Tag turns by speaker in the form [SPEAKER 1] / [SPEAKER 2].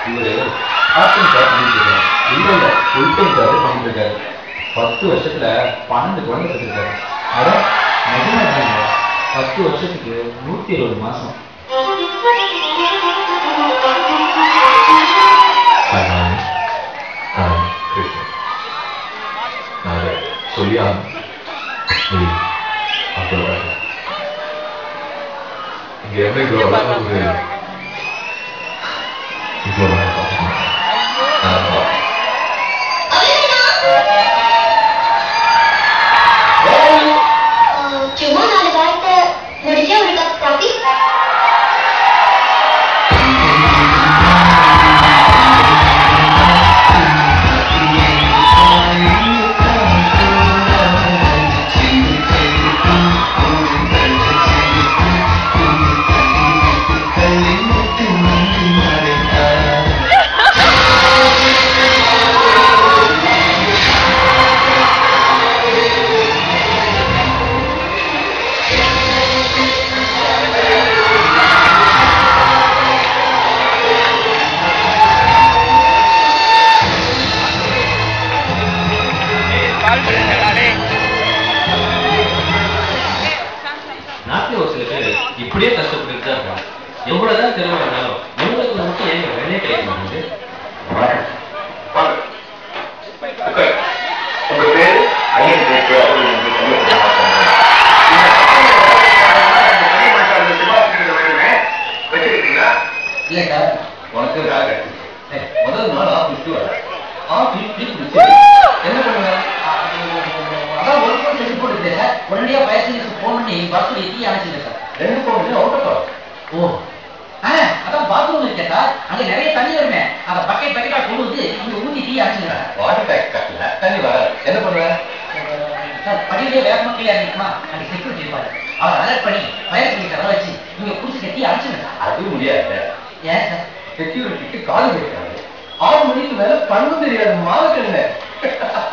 [SPEAKER 1] இவரு part time job பண்ணிட்டு இருக்காரு இல்ல இல்ல ஃபுல் டைம் ஜாப் பண்ணிட்டு இருக்காரு பத்து வருஷத்துல பன்னெண்டு குழந்தை பெற்றிருக்காரு அட நிஜமா இல்லைங்க பத்து வருஷத்துக்கு நூத்தி இருபது மாசம்
[SPEAKER 2] நான் நான் கிருஷ்ணன் நான் அதை சொல்லியா நீ அப்புறம் இங்க இருந்து இவ்வளோ வளர்ந்த ஒரு இவ்வளோ நான் பார்க்க மாட்டேன் நான் பார்ப்பேன்.
[SPEAKER 3] சும்மா நாலு வார்த்தை முடிஞ்ச ஒரு கப் காஃபி
[SPEAKER 1] நாட்டில் ஒரு சில பேர் இப்படியே கஷ்டப்பட்டுட்டு தான் இருக்காங்க எவ்வளவுதான் திறமை இருந்தாலும் இவங்களுக்கு மட்டும் ஏன் வேலையே கிடைக்க மாட்டேங்குது
[SPEAKER 2] உங்க பேரு ஐயன் பேச்சு அப்படின்னு வந்து வச்சிருக்கீங்களா
[SPEAKER 1] இல்ல சார் உனக்கு ராக முதல் நாள் ஆஃபீஸ் வர ஆஃபீஸ் டீ குடிச்சு என்ன பண்ணுங்க
[SPEAKER 4] அதான் ஒரு ஃபோன் செஞ்சு போட்டுருக்கேன் சார் உடனடியாக பயசனுக்கு ஃபோன் பண்ணி பஸ்ஸுடைய டீ அணைச்சிங்க சார்
[SPEAKER 1] ரெண்டு பவுன் அவுட் ஆஃப்
[SPEAKER 4] ஓ ஆ அதான் பாத்ரூம் இருக்கேன் சார் அங்க நிறைய தண்ணி வருமே அதை பக்கெட் பக்கெட்டா கொண்டு வந்து இங்க ஊத்தி டீ அணைச்சிக்கிறேன்
[SPEAKER 1] வாட்டர் டேக்ஸ் கட்டல தண்ணி வர என்ன பண்ணுவேன்
[SPEAKER 4] சார் படியிலே வேகமா கீழே இறங்கிக்குமா அங்க செக்யூரிட்டி இருப்பாரு அவர் அலர்ட் பண்ணி ஃபயர் சர்வீஸ் வர வச்சு நீங்க குடிச்சு டீ அணைச்சிடுங்க சார்
[SPEAKER 1] அது முடியாது
[SPEAKER 4] ஏன் சார்
[SPEAKER 1] செக்யூரிட்டிக்கு கால் கேட்காது ஆறு மணிக்கு மேல பண்ண தெரியாது மாலக்கண்ணு